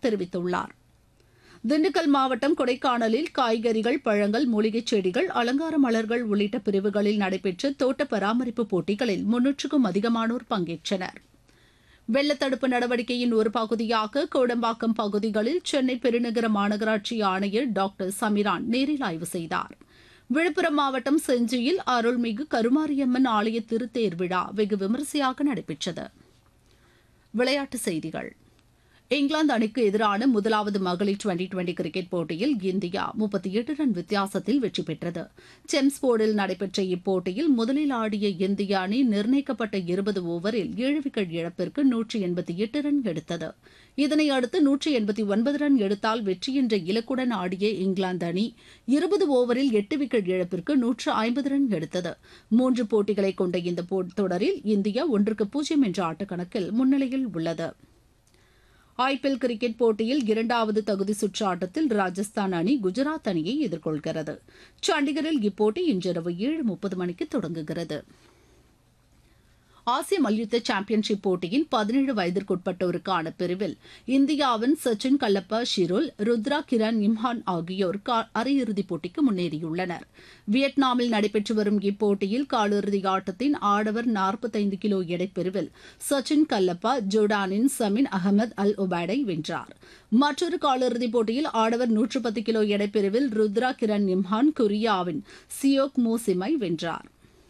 தெரிவித்துள்ளார் திண்டுக்கல் மாவட்டம் கொடைக்கானலில் காய்கறிகள் பழங்கள் மூலிகைச் செடிகள் அலங்கார மலர்கள் உள்ளிட்ட பிரிவுகளில் நடைபெற்ற தோட்ட பராமரிப்பு போட்டிகளில் முன்னூற்றுக்கும் அதிகமானோர் பங்கேற்றனர் வெள்ளத்தடுப்பு நடவடிக்கையின் ஒரு பகுதியாக கோடம்பாக்கம் பகுதிகளில் சென்னை பெருநகர மாநகராட்சி ஆணையர் டாக்டர் சமிரான் நேரில் ஆய்வு செய்தார் விழுப்புரம் மாவட்டம் செஞ்சியில் அருள்மிகு கருமாரியம்மன் ஆலய திருத்தேர் விழா வெகு விமரிசையாக நடைபெற்றது விளையாட்டுச் செய்திகள் இங்கிலாந்து அணிக்கு எதிரான முதலாவது மகளிர் டுவெண்டி டுவெண்டி கிரிக்கெட் போட்டியில் இந்தியா முப்பத்தி எட்டு ரன் வித்தியாசத்தில் வெற்றி பெற்றது செம்ஸ்போர்டில் நடைபெற்ற இப்போட்டியில் முதலில் ஆடிய இந்திய அணி நிர்ணயிக்கப்பட்ட இருபது ஓவரில் ஏழு விக்கெட் இழப்பிற்கு நூற்றி எண்பத்தி எட்டு ரன் எடுத்தது இதனை அடுத்து நூற்றி எண்பத்தி ஒன்பது ரன் எடுத்தால் வெற்றி என்ற இலக்குடன் ஆடிய இங்கிலாந்து அணி இருபது ஓவரில் எட்டு விக்கெட் இழப்பிற்கு நூற்று ஐம்பது ரன் எடுத்தது மூன்று போட்டிகளை கொண்ட இந்த தொடரில் இந்தியா ஒன்றுக்கு பூஜ்ஜியம் என்ற ஆட்டக்கணக்கில் முன்னிலையில் உள்ளது ஐபிஎல் கிரிக்கெட் போட்டியில் இரண்டாவது தகுதி சுற்று ஆட்டத்தில் ராஜஸ்தான் அணி குஜராத் அணியை எதிர்கொள்கிறது சண்டிகரில் இப்போட்டி இன்றிரவு ஏழு முப்பது மணிக்கு தொடங்குகிறது ஆசிய மல்யுத்த சாம்பியன்ஷிப் போட்டியின் பதினேழு வயதிற்குட்பட்டோருக்கான பிரிவில் இந்தியாவின் சச்சின் கல்லப்பா ஷிருல் ருத்ரா கிரண் இம்ஹான் ஆகியோர் அரையிறுதிப் போட்டிக்கு முன்னேறியுள்ளனர் வியட்நாமில் நடைபெற்று வரும் இப்போட்டியில் காலிறுதி ஆட்டத்தின் ஆடவர் நாற்பத்தைந்து கிலோ எடைப்பிரிவில் சச்சின் கல்லப்பா ஜோர்டானின் சமின் அகமது அல் ஒபேடை வென்றார் மற்றொரு காலிறுதிப் போட்டியில் ஆடவர் நூற்று பத்து கிலோ எடைப்பிரிவில் ருத்ரா கிரண் இம்ஹான் கொரியாவின் சியோக் மூசிமை வென்றார்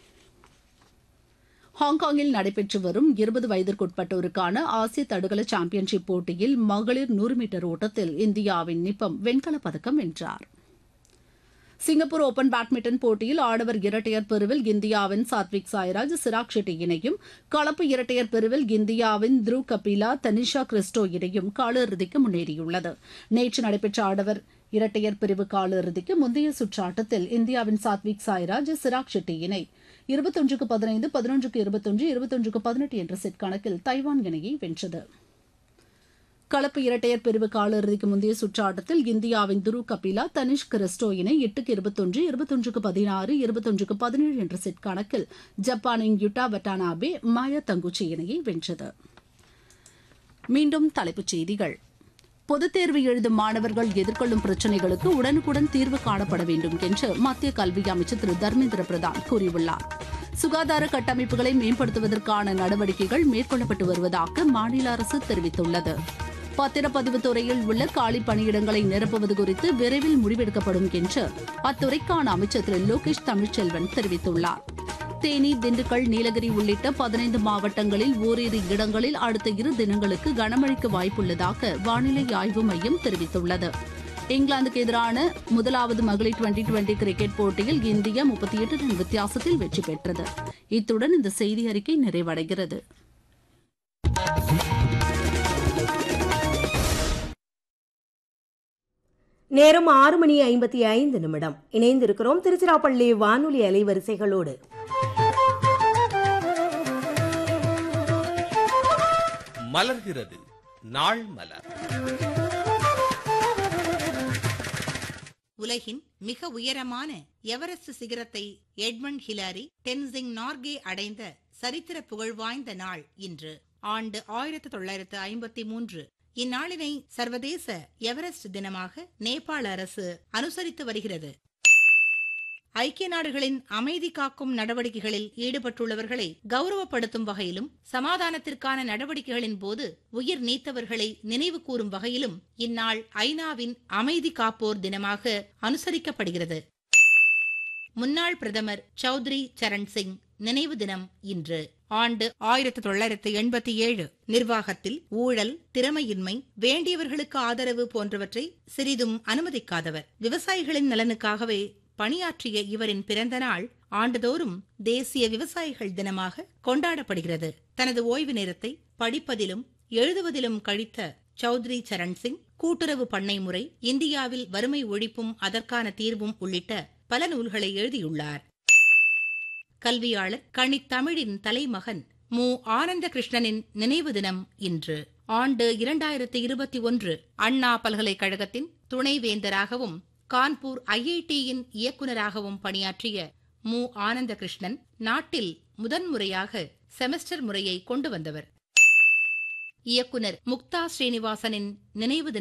ஹாங்காங்கில் நடைபெற்று வரும் இருபது வயதிற்குட்பட்டோருக்கான ஆசிய தடகள சாம்பியன்ஷிப் போட்டியில் மகளிர் நூறு மீட்டர் ஓட்டத்தில் இந்தியாவின் நிப்பம் வெண்கலப் பதக்கம் வென்றார் சிங்கப்பூர் ஓபன் பேட்மிண்டன் போட்டியில் ஆடவர் இரட்டையர் பிரிவில் இந்தியாவின் சாத்விக் சாய்ராஜ் சிராக் ஷெட்டி இணையும் கலப்பு இரட்டையர் பிரிவில் இந்தியாவின் த்ருவ் கபிலா தனிஷா கிறிஸ்டோ இணையும் காலிறுதிக்கு முன்னேறியுள்ளது நேற்று நடைபெற்ற ஆடவர் இரட்டையர் பிரிவு காலிறுதிக்கு முந்தைய சுற்று ஆட்டத்தில் இந்தியாவின் சாத்விக் சாய்ராஜ் சிராக் ஷெட்டி இணை இருபத்தொன்றுக்கு பதினைந்து பதினொன்றுக்கு இருபத்தொன்று இருபத்தொன்றுக்கு பதினெட்டு என்ற செட் கணக்கில் தைவான் இணையை வென்றது கலப்பு இரட்டையர் பிரிவு காலிறுதிக்கு முந்தைய சுற்று ஆட்டத்தில் இந்தியாவின் துரு கபிலா தனிஷ் கிறிஸ்டோ இணை எட்டுக்கு இருபத்தொன்று இருபத்தொன்றுக்கு பதினாறு இருபத்தொன்றுக்கு பதினேழு என்ற செட் கணக்கில் ஜப்பானின் யுட்டா வட்டானாபே மாயா தங்குச்சி இணையை வென்றது மீண்டும் தலைப்புச் செய்திகள் பொதுத் தேர்வு எழுதும் மாணவர்கள் எதிர்கொள்ளும் பிரச்சினைகளுக்கு உடனுக்குடன் தீர்வு காணப்பட வேண்டும் என்று மத்திய கல்வி அமைச்சர் திரு தர்மேந்திர பிரதான் கூறியுள்ளார் சுகாதார கட்டமைப்புகளை மேம்படுத்துவதற்கான நடவடிக்கைகள் மேற்கொள்ளப்பட்டு வருவதாக மாநில அரசு தெரிவித்துள்ளது பத்திரப்பதிவு துறையில் உள்ள காலி பணியிடங்களை நிரப்புவது குறித்து விரைவில் முடிவெடுக்கப்படும் என்று அத்துறைக்கான அமைச்சர் திரு லோகேஷ் தமிழ்ச்செல்வன் தெரிவித்துள்ளார் தேனி திண்டுக்கல் நீலகிரி உள்ளிட்ட பதினைந்து மாவட்டங்களில் ஓரிரு இடங்களில் அடுத்த இரு தினங்களுக்கு கனமழைக்கு வாய்ப்புள்ளதாக வானிலை ஆய்வு மையம் தெரிவித்துள்ளது இங்கிலாந்துக்கு எதிரான முதலாவது மகளிர் டுவெண்டி டுவெண்டி கிரிக்கெட் போட்டியில் இந்தியா முப்பத்தி எட்டு ரன் வித்தியாசத்தில் வெற்றி பெற்றது இத்துடன் இந்த செய்தி அறிக்கை நிறைவடைகிறது நேரம் ஆறு மணி ஐம்பத்தி ஐந்து நிமிடம் இணைந்திருக்கிறோம் திருச்சிராப்பள்ளி வானொலி அலைவரிசைகளோடு மலர்கிறது நாள் மலர் உலகின் மிக உயரமான எவரெஸ்ட் சிகரத்தை எட்மண்ட் ஹிலாரி டென்சிங் நார்கே அடைந்த சரித்திர புகழ் வாய்ந்த நாள் இன்று ஆண்டு ஆயிரத்தி தொள்ளாயிரத்து ஐம்பத்தி மூன்று இந்நாளினை சர்வதேச எவரெஸ்ட் தினமாக நேபாள அரசு அனுசரித்து வருகிறது ஐக்கிய நாடுகளின் அமைதி காக்கும் நடவடிக்கைகளில் ஈடுபட்டுள்ளவர்களை கௌரவப்படுத்தும் வகையிலும் சமாதானத்திற்கான நடவடிக்கைகளின் போது உயிர் நீத்தவர்களை நினைவு கூறும் வகையிலும் இந்நாள் ஐநாவின் அமைதி காப்போர் தினமாக அனுசரிக்கப்படுகிறது முன்னாள் பிரதமர் சௌத்ரி சரண் சிங் நினைவு தினம் இன்று ஆண்டு ஆயிரத்தி தொள்ளாயிரத்தி எண்பத்தி ஏழு நிர்வாகத்தில் ஊழல் திறமையின்மை வேண்டியவர்களுக்கு ஆதரவு போன்றவற்றை சிறிதும் அனுமதிக்காதவர் விவசாயிகளின் நலனுக்காகவே பணியாற்றிய இவரின் பிறந்த நாள் ஆண்டுதோறும் தேசிய விவசாயிகள் தினமாக கொண்டாடப்படுகிறது தனது ஓய்வு நேரத்தை படிப்பதிலும் எழுதுவதிலும் கழித்த சௌத்ரி சரண் சிங் கூட்டுறவு பண்ணை முறை இந்தியாவில் வறுமை ஒழிப்பும் அதற்கான தீர்வும் உள்ளிட்ட பல நூல்களை எழுதியுள்ளார் கல்வியாளர் கணித்தமிழின் தலைமகன் மு ஆனந்த கிருஷ்ணனின் நினைவு தினம் இன்று ஆண்டு இரண்டாயிரத்தி இருபத்தி ஒன்று அண்ணா பல்கலைக்கழகத்தின் துணைவேந்தராகவும் கான்பூர் ஐஐடியின் இயக்குநராகவும் பணியாற்றிய மு ஆனந்த கிருஷ்ணன் நாட்டில் முதன்முறையாக செமஸ்டர் முறையை கொண்டு வந்தவர் இயக்குனர் முக்தா ஸ்ரீனிவாசனின் நினைவு